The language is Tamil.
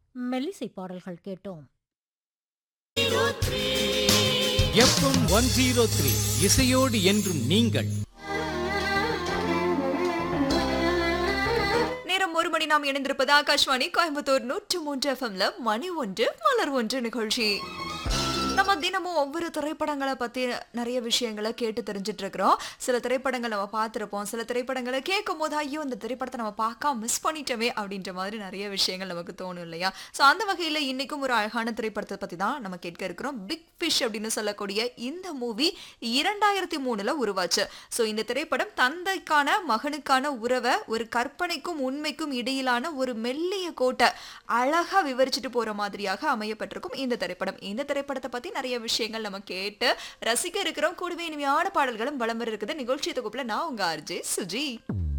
மெல்லிசை பாடல்கள் கேட்டோம் எஃப்எம் ஒன் ஜீரோ த்ரீ இசையோடு என்றும் நீங்கள் நேரம் ஒரு மணி நாம் இணைந்திருப்பது ஆகாஷ்வாணி கோயம்புத்தூர் நூற்று மூன்று எஃப்எம்ல மணி ஒன்று மலர் ஒன்று நிகழ்ச்சி நம்ம தினமும் ஒவ்வொரு திரைப்படங்களை பத்தி நிறைய விஷயங்களை கேட்டு தெரிஞ்சுட்டு இருக்கிறோம் சில திரைப்படங்கள் நம்ம பார்த்திருப்போம் சில திரைப்படங்களை கேட்கும் போது ஐயோ இந்த திரைப்படத்தை நம்ம பார்க்காம மிஸ் பண்ணிட்டோமே அப்படின்ற மாதிரி நிறைய விஷயங்கள் நமக்கு தோணும் இல்லையா ஸோ அந்த வகையில் இன்னைக்கும் ஒரு அழகான திரைப்படத்தை பத்தி தான் நம்ம கேட்க இருக்கிறோம் பிக் ஃபிஷ் அப்படின்னு சொல்லக்கூடிய இந்த மூவி இரண்டாயிரத்தி மூணுல உருவாச்சு ஸோ இந்த திரைப்படம் தந்தைக்கான மகனுக்கான உறவை ஒரு கற்பனைக்கும் உண்மைக்கும் இடையிலான ஒரு மெல்லிய கோட்டை அழகா விவரிச்சுட்டு போற மாதிரியாக அமையப்பட்டிருக்கும் இந்த திரைப்படம் இந்த திரைப்படத்தை பத்தி நிறைய விஷயங்கள் நம்ம கேட்டு ரசிக்க இருக்கிறோம் கூடவே இனிமையான பாடல்களும் வளம் வர இருக்குது நிகழ்ச்சி தொகுப்புல நான் உங்க ஆர்ஜே சுஜி